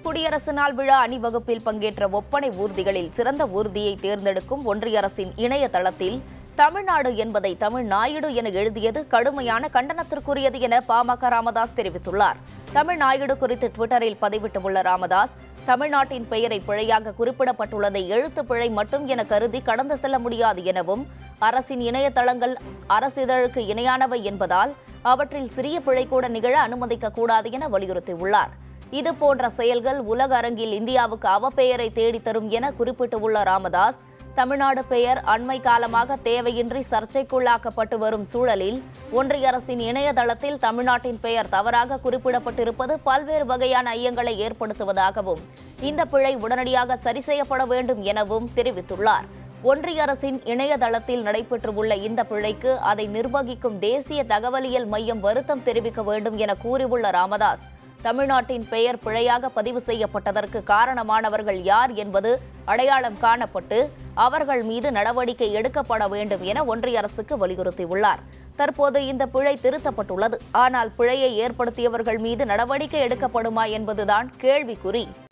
குடியரசு நாள் விழா அணிவகுப்பில் பங்கேற்ற ஒப்பனை ஊர்திகளில் சிறந்த ஊர்தியை தேர்ந்தெடுக்கும் ஒன்றிய அரசின் இணையதளத்தில் தமிழ்நாடு என்பதை தமிழ் நாயுடு என எழுதியது கடுமையான கண்டனத்திற்குரியது என பாமக ராமதாஸ் தெரிவித்துள்ளார் தமிழ் நாயுடு குறித்து ட்விட்டரில் பதிவிட்டுள்ள ராமதாஸ் தமிழ்நாட்டின் பெயரை பிழையாக குறிப்பிடப்பட்டுள்ளதை எழுத்து பிழை மட்டும் என கருதி கடந்து செல்ல முடியாது எனவும் அரசின் இணையதளங்கள் அரசிதழுக்கு இணையானவை என்பதால் அவற்றில் சிறிய பிழை கூட நிகழ அனுமதிக்க கூடாது என வலியுறுத்தியுள்ளார் இது போன்ற செயல்கள் உலக அரங்கில் இந்தியாவுக்கு அவப்பெயரை தேடித்தரும் என குறிப்பிட்டுள்ள ராமதாஸ் தமிழ்நாடு பெயர் அண்மை காலமாக தேவையின்றி சர்ச்சைக்குள்ளாக்கப்பட்டு வரும் சூழலில் ஒன்றிய அரசின் இணையதளத்தில் தமிழ்நாட்டின் பெயர் தவறாக குறிப்பிடப்பட்டிருப்பது பல்வேறு வகையான ஐயங்களை ஏற்படுத்துவதாகவும் இந்த பிழை உடனடியாக சரி செய்யப்பட வேண்டும் எனவும் தெரிவித்துள்ளார் ஒன்றிய அரசின் இணையதளத்தில் நடைபெற்றுள்ள இந்த பிழைக்கு அதை நிர்வகிக்கும் தேசிய தகவலியல் மையம் வருத்தம் தெரிவிக்க வேண்டும் என கூறியுள்ள ராமதாஸ் தமிழ்நாட்டின் பெயர் பிழையாக பதிவு செய்யப்பட்டதற்கு காரணமானவர்கள் யார் என்பது அடையாளம் காணப்பட்டு அவர்கள் மீது நடவடிக்கை எடுக்கப்பட வேண்டும் என ஒன்றிய அரசுக்கு வலியுறுத்தியுள்ளார் தற்போது இந்த பிழை திருத்தப்பட்டுள்ளது ஆனால் பிழையை ஏற்படுத்தியவர்கள் மீது நடவடிக்கை எடுக்கப்படுமா என்பதுதான் கேள்விக்குறி